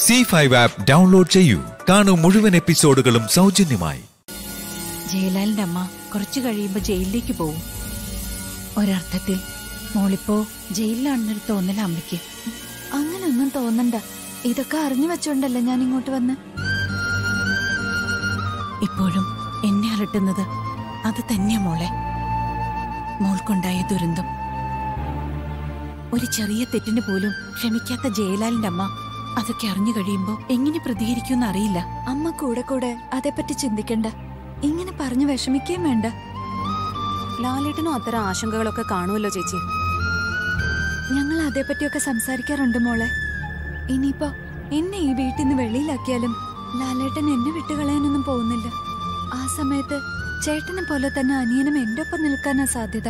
C five app download ചെയ്യൂ കാണൂ മുഴുവൻ എപ്പിസോഡുകളും സൗജന്യമായി ജയലാലിന്റെ അമ്മ കുറച്ചു കഴിയുമ്പോ ജയിലിലേക്ക് പോവും ഒരർത്ഥത്തിൽ മോളിപ്പോ ജയിലിലാണെന്നൊരു തോന്നല അമ്മയ്ക്ക് അങ്ങനൊന്നും തോന്നണ്ട ഇതൊക്കെ അറിഞ്ഞു വെച്ചോണ്ടല്ലേ ഞാൻ ഇങ്ങോട്ട് വന്ന് ഇപ്പോഴും എന്നെ അലട്ടുന്നത് അത് തന്നെയാ മോളെ മോൾക്കുണ്ടായ ദുരന്തം ഒരു ചെറിയ തെറ്റിന് പോലും ക്ഷമിക്കാത്ത ജയലാലിന്റെ അമ്മ അതൊക്കെ അറിഞ്ഞു കഴിയുമ്പോ എങ്ങനെ പ്രതികരിക്കുമെന്ന് അറിയില്ല അമ്മ കൂടെ കൂടെ അതേപ്പറ്റി ചിന്തിക്കണ്ട ഇങ്ങനെ പറഞ്ഞു വിഷമിക്കുകയും വേണ്ട ലാലേട്ടനും അത്തരം ആശങ്കകളൊക്കെ കാണുമല്ലോ ചേച്ചി ഞങ്ങൾ അതേപ്പറ്റിയൊക്കെ സംസാരിക്കാറുണ്ട് മോളെ ഇനിയിപ്പോ എന്നെ ഈ വീട്ടിൽ നിന്ന് വെളിയിലാക്കിയാലും ലാലേട്ടൻ എന്നെ വിട്ടുകളയാനൊന്നും പോകുന്നില്ല ആ സമയത്ത് ചേട്ടനെ പോലെ തന്നെ അനിയനും എന്റെ ഒപ്പം നിൽക്കാനാ സാധ്യത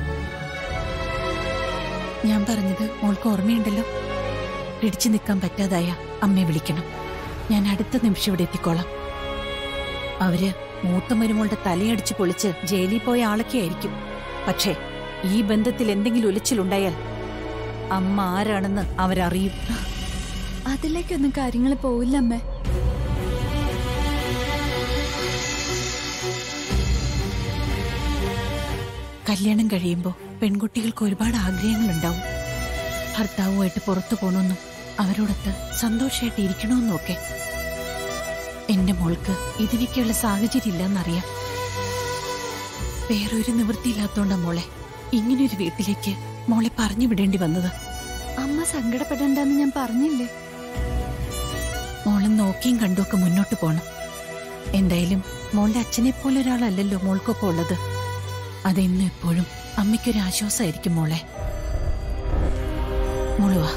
ഞാൻ പറഞ്ഞത് മോൾക്ക് ഓർമ്മയുണ്ടല്ലോ പിടിച്ചു നിൽക്കാൻ പറ്റാതായ അമ്മയെ വിളിക്കണം ഞാൻ അടുത്ത നിമിഷം ഇവിടെ എത്തിക്കോളാം അവര് മൂത്ത മരുമോളുടെ തലയടിച്ച് പൊളിച്ച് ജയിലിൽ പോയ ആളൊക്കെ ആയിരിക്കും പക്ഷേ ഈ ബന്ധത്തിൽ എന്തെങ്കിലും ഉലച്ചിലുണ്ടായാൽ അമ്മ ആരാണെന്ന് അവരറിയും അതിലേക്കൊന്നും കാര്യങ്ങൾ പോവില്ല അമ്മേ കല്യാണം കഴിയുമ്പോൾ പെൺകുട്ടികൾക്ക് ഒരുപാട് ആഗ്രഹങ്ങളുണ്ടാവും ഭർത്താവുമായിട്ട് പുറത്തു പോകണമെന്നും അവരോടൊത്ത് സന്തോഷമായിട്ട് ഇരിക്കണമെന്നും ഒക്കെ എന്റെ മോൾക്ക് ഇതിനൊക്കെയുള്ള സാഹചര്യം ഇല്ലെന്നറിയാം വേറൊരു നിവൃത്തിയില്ലാത്തോണ്ട മോളെ ഇങ്ങനൊരു വീട്ടിലേക്ക് മോളെ പറഞ്ഞു വിടേണ്ടി വന്നത് അമ്മ സങ്കടപ്പെടണ്ടെന്ന് ഞാൻ പറഞ്ഞില്ലേ മോളെ നോക്കിയും കണ്ടുമൊക്കെ മുന്നോട്ട് പോണം എന്തായാലും മോളുടെ അച്ഛനെ പോലെ ഒരാളല്ലല്ലോ മോൾക്കൊപ്പം ഉള്ളത് അതെന്നും എപ്പോഴും അമ്മയ്ക്കൊരു ആശ്വാസമായിരിക്കും മോളെ മോള് വാ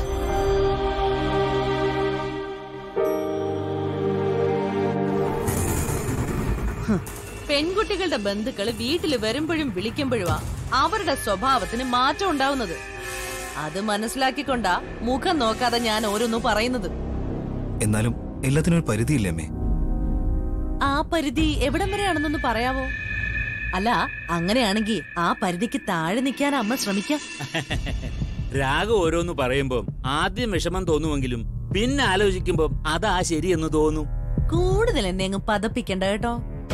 പെൺകുട്ടികളുടെ ബന്ധുക്കള് വീട്ടിൽ വരുമ്പോഴും വിളിക്കുമ്പോഴുമാ അവരുടെ സ്വഭാവത്തിന് മാറ്റം ഉണ്ടാവുന്നത് അത് മനസ്സിലാക്കിക്കൊണ്ടാ മുഖം നോക്കാതെ ഞാൻ ഓരോന്നും പറയുന്നത് എന്നാലും എല്ലാത്തിനും ഒരു പരിധിയില്ലേ അമ്മേ ആ പരിധി എവിടം വരെയാണെന്നൊന്ന് പറയാവോ അല്ല അങ്ങനെയാണെങ്കിൽ ആ പരിധിക്ക് താഴെ നിൽക്കാൻ അമ്മ ശ്രമിക്കാം രാഗ ഓരോന്ന് പറയുമ്പോ ആദ്യം വിഷമം തോന്നുമെങ്കിലും പിന്നെ ആലോചിക്കുമ്പോ അതാ ശരിയെന്ന് തോന്നും കൂടുതൽ എന്നെ അങ്ങ് പതപ്പിക്കണ്ട കേട്ടോ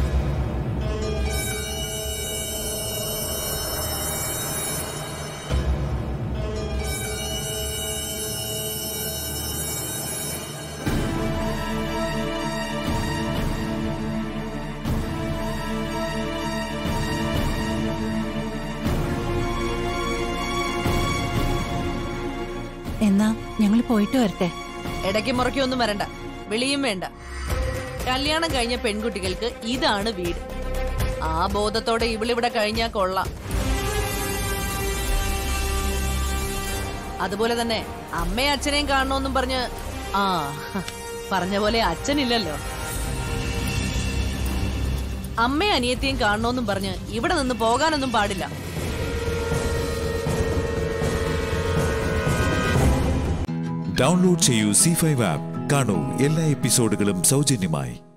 എന്നാ ഞങ്ങൾ പോയിട്ട് വരട്ടെ ഇടയ്ക്ക് മുറയ്ക്കൊന്നും വരണ്ട വിളിയും വേണ്ട കല്യാണം കഴിഞ്ഞ പെൺകുട്ടികൾക്ക് ഇതാണ് വീട് ആ ബോധത്തോടെ ഇവളിവിടെ കഴിഞ്ഞാ കൊള്ളാം അതുപോലെ തന്നെ അമ്മയും അച്ഛനെയും കാണണമെന്നും പറഞ്ഞ് ആ പറഞ്ഞ പോലെ അച്ഛനില്ലല്ലോ അമ്മയും അനിയത്തെയും കാണണമെന്നും പറഞ്ഞ് ഇവിടെ നിന്ന് പോകാനൊന്നും പാടില്ല ഡൗൺലോഡ് ചെയ്യൂ സി ഫൈവ് ആപ്പ് കാണൂ എല്ലാ എപ്പിസോഡുകളും സൗജന്യമായി